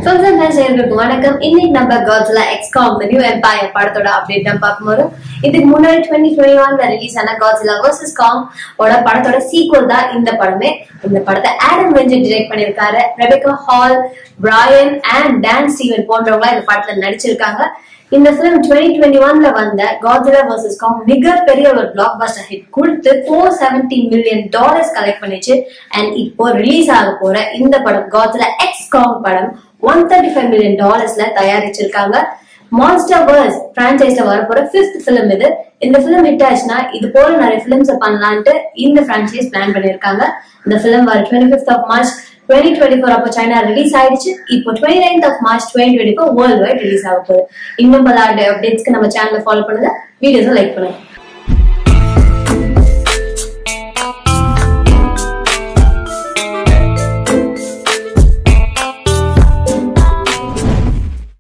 films and fans நேயர்களுக்கு வணக்கம் இன்னைக்கு நம்ம காட்ஸ்ல எக்ஸ்காம் த நியூ எம்பையர் படத்தோட அப்டேட் தான் பார்க்க போறோம் இதுக்கு முன்னாடி டுவெண்ட்டி டுவெண்ட்டி ஒன்ல ரிலீஸ் ஆன காட்ஸ்ல வர்சஸ் காம் ஓட படத்தோட சீக்வல் தான் இந்த படமே இந்த படத்தை ஆடம் வெஞ்சர் டிரெக்ட் பண்ணிருக்காரு Rebecca Hall Brian and Dan Steven போன்றவங்க இந்த படத்துல நடிச்சிருக்காங்க இந்த பிலிம் டுவெண்ட்டி டுவெண்ட்டி ஒன்ல வந்த காட்ஸிலா வர்சஸ் காம் மிகப்பெரிய ஒரு பிளாக் பஸ்டர் ஹிட் கொடுத்து four seventy million dollars collect பண்ணிச்சு அண்ட் இப்போ ரிலீஸ் ஆக போற இந்த படம் காட்ஸிலா எக்ஸ் காம் படம் ஒன் தேர்ட்டி ஃபைவ் மில்லியன் டாலர்ஸ்ல தயாரிச்சிருக்காங்க மான்ஸ்டர் வேர்ஸ் பிரான்ச்சைஸ்ல வரப்போற ஃபிஃப்த் பிலிம் இது இந்த பிலிம் ஹிட் ஆச்சுன்னா இது போல நிறைய பிலிம்ஸ் பண்ணலான்ட்டு இந்த பிரான்ச்சைஸ் பிளான் பண்ணிருக்காங்க இந்த பிலிம் வர twenty fifth of March twenty twenty four அப்போ சைனா ரிலீஸ் ஆயிடுச்சு இப்போ twenty ninth of March twenty twenty four worldwide release ஆக போகுது இன்னும் பல அப்டேட்ஸ்க்கு நம்ம சேனலை ஃபாலோ பண்ணுங்க வீடியோஸை லைக் பண்ணுங்க